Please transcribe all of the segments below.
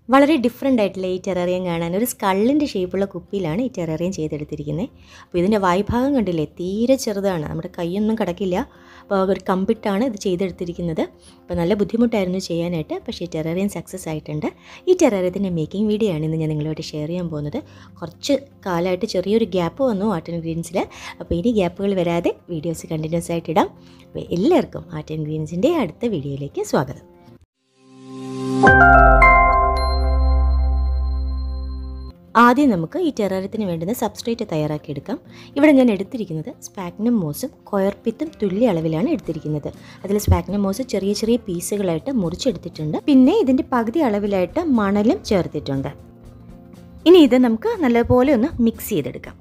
വളരെ ഡിഫറെൻ്റ് ആയിട്ടുള്ള ഈ ടെററിയം കാണാൻ ഒരു സ്കള്ളിൻ്റെ ഷേപ്പുള്ള കുപ്പിയിലാണ് ഈ ടെററിയം ചെയ്തെടുത്തിരിക്കുന്നത് അപ്പോൾ ഇതിൻ്റെ വായ്ഭാഗം കണ്ടില്ലേ തീരെ ചെറുതാണ് നമ്മുടെ കൈയൊന്നും കിടക്കില്ല അപ്പോൾ ഒരു കമ്പിട്ടാണ് ഇത് ചെയ്തെടുത്തിരിക്കുന്നത് അപ്പോൾ നല്ല ബുദ്ധിമുട്ടായിരുന്നു ചെയ്യാനായിട്ട് പക്ഷേ ടെററിയം സക്സസ് ആയിട്ടുണ്ട് ഈ ടെററിയത്തിൻ്റെ മേക്കിംഗ് വീഡിയോ ആണ് ഇന്ന് ഞാൻ നിങ്ങളുമായിട്ട് ഷെയർ ചെയ്യാൻ പോകുന്നത് കുറച്ച് കാലമായിട്ട് ചെറിയൊരു ഗ്യാപ്പ് വന്നു ആർട്ട് ആൻഡ് ഗ്രീൻസിൽ അപ്പോൾ ഇനി ഗ്യാപ്പുകൾ വരാതെ വീഡിയോസ് കണ്ടിന്യൂസ് ആയിട്ട് ഇടാം അപ്പോൾ എല്ലാവർക്കും ആർട്ട് ആൻഡ് ഗ്രീൻസിൻ്റെ അടുത്ത വീഡിയോയിലേക്ക് സ്വാഗതം ആദ്യം നമുക്ക് ഈ ടെററിയത്തിന് വേണ്ടുന്ന സബ്സ്ട്രേറ്റ് തയ്യാറാക്കിയെടുക്കാം ഇവിടെ ഞാൻ എടുത്തിരിക്കുന്നത് സ്പാഗ്നം മോസും കൊയർപ്പിത്തും തുല്യ അളവിലാണ് എടുത്തിരിക്കുന്നത് അതിൽ സ്പാഗ്നം മോസ് ചെറിയ ചെറിയ പീസുകളായിട്ട് മുറിച്ചെടുത്തിട്ടുണ്ട് പിന്നെ ഇതിൻ്റെ പകുതി അളവിലായിട്ട് മണലും ചേർത്തിട്ടുണ്ട് ഇനി ഇത് നമുക്ക് നല്ലപോലെ ഒന്ന് മിക്സ് ചെയ്തെടുക്കാം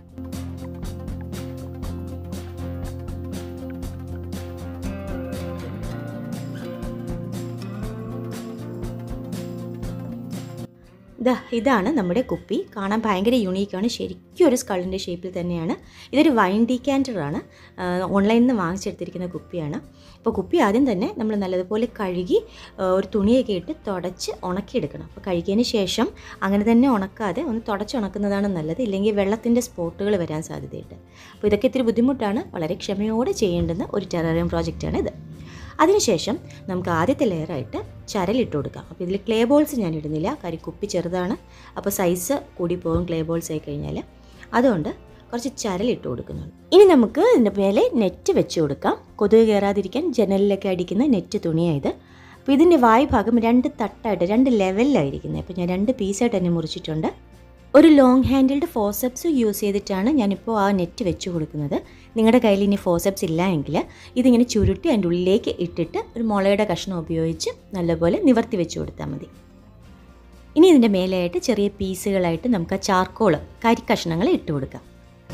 ഇതാ ഇതാണ് നമ്മുടെ കുപ്പി കാണാൻ ഭയങ്കര യുണീക്കാണ് ശരിക്കും ഒരു സ്കളിൻ്റെ ഷേപ്പിൽ തന്നെയാണ് ഇതൊരു വൈൻ ഡീക്യാൻറ്ററാണ് ഓൺലൈനിൽ നിന്ന് വാങ്ങിച്ചെടുത്തിരിക്കുന്ന കുപ്പിയാണ് അപ്പോൾ കുപ്പി ആദ്യം തന്നെ നമ്മൾ നല്ലതുപോലെ കഴുകി ഒരു തുണിയൊക്കെ ഇട്ട് തുടച്ച് ഉണക്കിയെടുക്കണം അപ്പോൾ കഴുകിയതിന് ശേഷം അങ്ങനെ തന്നെ ഉണക്കാതെ ഒന്ന് തുടച്ച് ഉണക്കുന്നതാണ് നല്ലത് ഇല്ലെങ്കിൽ വെള്ളത്തിൻ്റെ സ്പോട്ടുകൾ വരാൻ സാധ്യതയുണ്ട് അപ്പോൾ ഇതൊക്കെ ഇത്തിരി ബുദ്ധിമുട്ടാണ് വളരെ ക്ഷമയോടെ ചെയ്യേണ്ടുന്ന ഒരു ടെററിയം പ്രോജക്റ്റാണ് ഇത് അതിനുശേഷം നമുക്ക് ആദ്യത്തെ ലെയറായിട്ട് ചരലിട്ട് കൊടുക്കാം അപ്പോൾ ഇതിൽ ക്ലേ ബോൾസ് ഞാൻ ഇടുന്നില്ല കാര്യം കുപ്പി ചെറുതാണ് അപ്പോൾ സൈസ് കൂടി പോകും ക്ലേ ബോൾസ് ആയി കഴിഞ്ഞാൽ അതുകൊണ്ട് കുറച്ച് ചരലിട്ട് കൊടുക്കുന്നുണ്ട് ഇനി നമുക്ക് ഇതിൻ്റെ മേലെ നെറ്റ് വെച്ച് കൊടുക്കാം കൊതുക് കയറാതിരിക്കാൻ ജനലിലൊക്കെ അടിക്കുന്ന നെറ്റ് തുണിയായത് അപ്പോൾ ഇതിൻ്റെ വായ് ഭാഗം രണ്ട് തട്ടായിട്ട് രണ്ട് ലെവലിലായിരിക്കുന്നത് അപ്പോൾ ഞാൻ രണ്ട് പീസായിട്ട് തന്നെ മുറിച്ചിട്ടുണ്ട് ഒരു ലോങ് ഹാൻഡിൽഡ് ഫോസെപ്സ് യൂസ് ചെയ്തിട്ടാണ് ഞാനിപ്പോൾ ആ നെറ്റ് വെച്ച് കൊടുക്കുന്നത് നിങ്ങളുടെ കയ്യിൽ ഇനി ഫോസെപ്സ് ഇല്ല എങ്കിൽ ഇതിങ്ങനെ ചുരുട്ടി അതിൻ്റെ ഉള്ളിലേക്ക് ഇട്ടിട്ട് ഒരു മുളയുടെ കഷ്ണം ഉപയോഗിച്ച് നല്ലപോലെ നിവർത്തി വെച്ച് കൊടുത്താൽ മതി ഇനി ഇതിൻ്റെ മേലെയായിട്ട് ചെറിയ പീസുകളായിട്ട് നമുക്ക് ആ ചാർക്കോൾ കരിക്കഷ്ണങ്ങൾ ഇട്ട് കൊടുക്കാം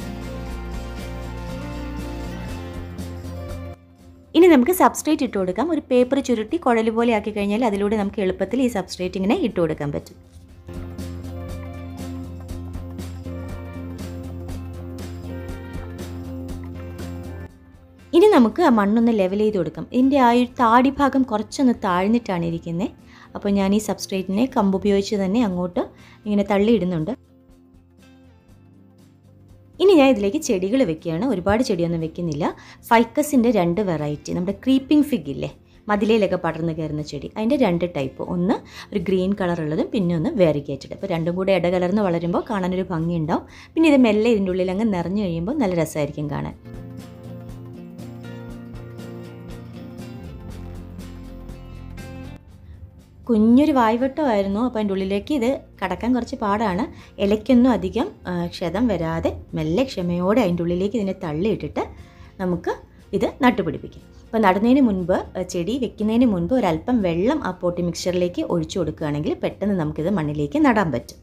ഇനി നമുക്ക് സബ്സ്ട്രേറ്റ് ഇട്ട് കൊടുക്കാം ഒരു പേപ്പർ ചുരുട്ടി കുഴൽ പോലെ ആക്കി കഴിഞ്ഞാൽ അതിലൂടെ നമുക്ക് എളുപ്പത്തിൽ ഈ സബ്സ്ട്രേറ്റ് ഇങ്ങനെ ഇട്ട് കൊടുക്കാൻ പറ്റും ഇനി നമുക്ക് ആ മണ്ണൊന്ന് ലെവൽ ചെയ്ത് കൊടുക്കാം ഇതിൻ്റെ ആ ഒരു താടി ഭാഗം കുറച്ചൊന്ന് താഴ്ന്നിട്ടാണ് ഇരിക്കുന്നത് അപ്പോൾ ഞാൻ ഈ സബ്സ്ട്രേറ്റിനെ കമ്പ് ഉപയോഗിച്ച് തന്നെ അങ്ങോട്ട് ഇങ്ങനെ തള്ളിയിടുന്നുണ്ട് ഇനി ഞാൻ ഇതിലേക്ക് ചെടികൾ വെക്കുകയാണ് ഒരുപാട് ചെടിയൊന്നും വെക്കുന്നില്ല ഫൈക്കസിൻ്റെ രണ്ട് വെറൈറ്റി നമ്മുടെ ക്രീപ്പിംഗ് ഫിഗ് ഇല്ലേ മതിലയിലൊക്കെ പടർന്ന് കയറുന്ന ചെടി അതിൻ്റെ രണ്ട് ടൈപ്പ് ഒന്ന് ഒരു ഗ്രീൻ കളറുള്ളതും പിന്നെ ഒന്ന് വേറിഗേറ്റഡ് അപ്പോൾ രണ്ടും കൂടെ ഇടകലർന്ന് വളരുമ്പോൾ കാണാനൊരു ഭംഗിയുണ്ടാവും പിന്നെ ഇത് മെല്ലെ ഇതിൻ്റെ ഉള്ളിൽ അങ്ങ് നിറഞ്ഞു കഴിയുമ്പോൾ നല്ല രസമായിരിക്കും കാണാൻ കുഞ്ഞൊരു വായ്വട്ടമായിരുന്നു അപ്പോൾ അതിൻ്റെ ഉള്ളിലേക്ക് ഇത് കടക്കാൻ കുറച്ച് പാടാണ് ഇലയ്ക്കൊന്നും അധികം ക്ഷതം വരാതെ മെല്ലെ ക്ഷമയോടെ അതിൻ്റെ ഉള്ളിലേക്ക് ഇതിനെ തള്ളിയിട്ടിട്ട് നമുക്ക് ഇത് നട്ടുപിടിപ്പിക്കാം അപ്പോൾ നടുന്നതിന് മുൻപ് ചെടി വെക്കുന്നതിന് മുൻപ് ഒരല്പം വെള്ളം ആ പോട്ടി മിക്സ്ചറിലേക്ക് ഒഴിച്ചു കൊടുക്കുകയാണെങ്കിൽ പെട്ടെന്ന് നമുക്കിത് മണ്ണിലേക്ക് നടാൻ പറ്റും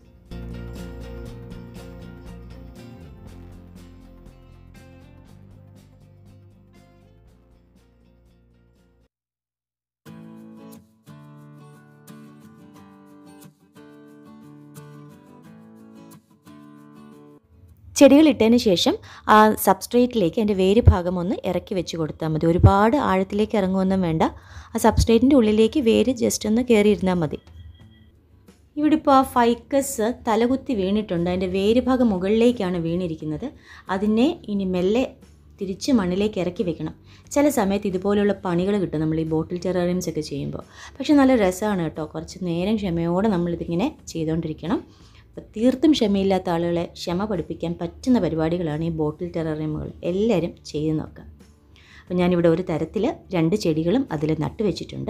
ചെടികൾ ഇട്ടതിന് ശേഷം ആ സബ്സ്ട്രേറ്റിലേക്ക് അതിൻ്റെ വേര് ഭാഗം ഒന്ന് ഇറക്കി വെച്ച് കൊടുത്താൽ മതി ഒരുപാട് ആഴത്തിലേക്ക് ഇറങ്ങുമൊന്നും വേണ്ട ആ സബ്സ്ട്രേറ്റിൻ്റെ ഉള്ളിലേക്ക് വേര് ജസ്റ്റ് ഒന്ന് കയറിയിരുന്നാൽ മതി ഇവിടെ ഇപ്പോൾ ആ ഫൈക്കസ് തലകുത്തി വീണിട്ടുണ്ട് അതിൻ്റെ വേര് ഭാഗം മുകളിലേക്കാണ് വീണിരിക്കുന്നത് അതിനെ ഇനി മെല്ലെ തിരിച്ച് മണ്ണിലേക്ക് ഇറക്കി വെക്കണം ചില സമയത്ത് ഇതുപോലെയുള്ള പണികൾ കിട്ടും നമ്മൾ ഈ ബോട്ടിൽ ടെററിയംസ് ഒക്കെ ചെയ്യുമ്പോൾ പക്ഷെ നല്ല രസമാണ് കേട്ടോ കുറച്ച് നേരം ക്ഷമയോടെ നമ്മളിതിങ്ങനെ ചെയ്തുകൊണ്ടിരിക്കണം അപ്പോൾ തീർത്തും ക്ഷമയില്ലാത്ത ആളുകളെ ക്ഷമ പഠിപ്പിക്കാൻ പറ്റുന്ന പരിപാടികളാണ് ഈ ബോട്ടിൽ ടെററിയമുകൾ എല്ലാവരും ചെയ്ത് നോക്കുക അപ്പോൾ ഞാനിവിടെ ഒരു തരത്തിൽ രണ്ട് ചെടികളും അതിൽ നട്ടുവെച്ചിട്ടുണ്ട്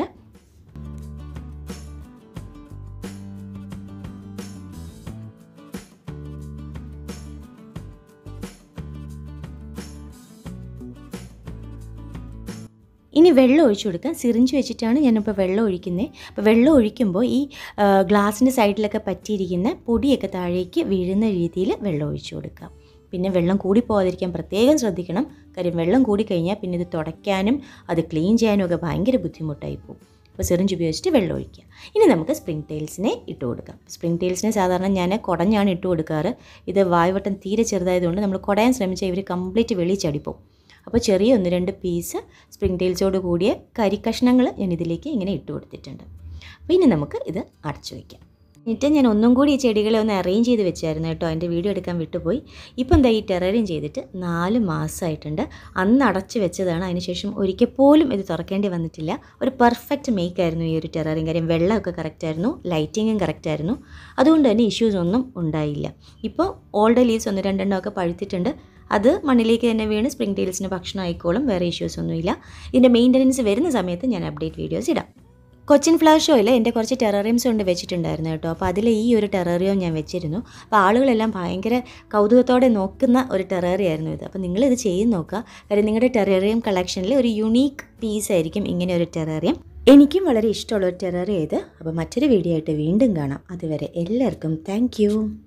ഇനി വെള്ളം ഒഴിച്ചു കൊടുക്കാം സിറിഞ്ച് വെച്ചിട്ടാണ് ഞാനിപ്പോൾ വെള്ളം ഒഴിക്കുന്നത് അപ്പോൾ വെള്ളം ഒഴിക്കുമ്പോൾ ഈ ഗ്ലാസിൻ്റെ സൈഡിലൊക്കെ പറ്റിയിരിക്കുന്ന പൊടിയൊക്കെ താഴേക്ക് വീഴുന്ന രീതിയിൽ വെള്ളം ഒഴിച്ചു കൊടുക്കാം പിന്നെ വെള്ളം കൂടി പോകാതിരിക്കാൻ പ്രത്യേകം ശ്രദ്ധിക്കണം കാര്യം വെള്ളം കൂടിക്കഴിഞ്ഞാൽ പിന്നെ ഇത് തുടയ്ക്കാനും അത് ക്ലീൻ ചെയ്യാനും ഒക്കെ ഭയങ്കര ബുദ്ധിമുട്ടായി പോകും അപ്പോൾ സിറിഞ്ച് ഉപയോഗിച്ചിട്ട് വെള്ളം ഒഴിക്കുക ഇനി നമുക്ക് സ്പ്രിംഗ് ടൈൽസിനെ ഇട്ട് കൊടുക്കാം സ്പ്രിംഗ് ടൈൽസിനെ സാധാരണ ഞാൻ കുടഞ്ഞാണ് ഇട്ട് കൊടുക്കാറ് ഇത് വായുവട്ടം തീരെ ചെറുതായതുകൊണ്ട് നമ്മൾ കുടയാൻ ശ്രമിച്ചാൽ ഇവർ കംപ്ലീറ്റ് വെളി ചടിപ്പോവും അപ്പോൾ ചെറിയ ഒന്ന് രണ്ട് പീസ് സ്പ്രിംഗ് ടൈൽസോട് കൂടിയ കരിക്കഷ്ണങ്ങൾ ഞാൻ ഇതിലേക്ക് ഇങ്ങനെ ഇട്ട് കൊടുത്തിട്ടുണ്ട് അപ്പോൾ ഇനി നമുക്ക് ഇത് അടച്ചു വയ്ക്കാം എന്നിട്ട് ഞാൻ ഒന്നും കൂടി ഈ ചെടികളെ ഒന്ന് അറേഞ്ച് ചെയ്ത് വെച്ചായിരുന്നു കേട്ടോ എൻ്റെ വീഡിയോ എടുക്കാൻ വിട്ടുപോയി ഇപ്പം എന്താ ഈ ടെററിയം ചെയ്തിട്ട് നാല് മാസമായിട്ടുണ്ട് അന്ന് അടച്ച് വെച്ചതാണ് അതിനുശേഷം ഒരിക്കൽ പോലും ഇത് തുറക്കേണ്ടി വന്നിട്ടില്ല ഒരു പെർഫെക്റ്റ് മേക്ക് ആയിരുന്നു ഈ ഒരു ടെററിയം കാര്യം വെള്ളമൊക്കെ കറക്റ്റ് ആയിരുന്നു ലൈറ്റിങ്ങും കറക്റ്റ് ആയിരുന്നു അതുകൊണ്ട് തന്നെ ഇഷ്യൂസ് ഒന്നും ഉണ്ടായില്ല ഇപ്പോൾ ഓൾഡ് ലീവ്സ് ഒന്ന് രണ്ടെണ്ണം ഒക്കെ പഴുത്തിട്ടുണ്ട് അത് മണ്ണിലേക്ക് തന്നെ വീണ് സ്പ്രിംഗ് ടീൽസിന് ഭക്ഷണം ആയിക്കോളും വേറെ ഇഷ്യൂസ് ഒന്നുമില്ല ഇതിൻ്റെ മെയിൻ്റനൻസ് വരുന്ന സമയത്ത് ഞാൻ അപ്ഡേറ്റ് വീഡിയോസ് ഇടാം കൊച്ചിൻ ഫ്ലവർ ഷോയിൽ എൻ്റെ കുറച്ച് ടെററിയംസ് കൊണ്ട് വെച്ചിട്ടുണ്ടായിരുന്നു കേട്ടോ അപ്പോൾ അതിൽ ഈ ഒരു ടെററിയം ഞാൻ വെച്ചിരുന്നു അപ്പോൾ ആളുകളെല്ലാം ഭയങ്കര കൗതുകത്തോടെ നോക്കുന്ന ഒരു ടെററിയായിരുന്നു ഇത് അപ്പോൾ നിങ്ങളിത് ചെയ്ത് നോക്കുക കാര്യം നിങ്ങളുടെ ടെററിയം കളക്ഷനിൽ ഒരു യുണീക്ക് പീസ് ആയിരിക്കും ഇങ്ങനെ ഒരു ടെററിയം എനിക്കും വളരെ ഇഷ്ടമുള്ള ഒരു ടെററിയ ഇത് അപ്പോൾ മറ്റൊരു വീഡിയോ ആയിട്ട് വീണ്ടും കാണാം അതുവരെ എല്ലാവർക്കും താങ്ക്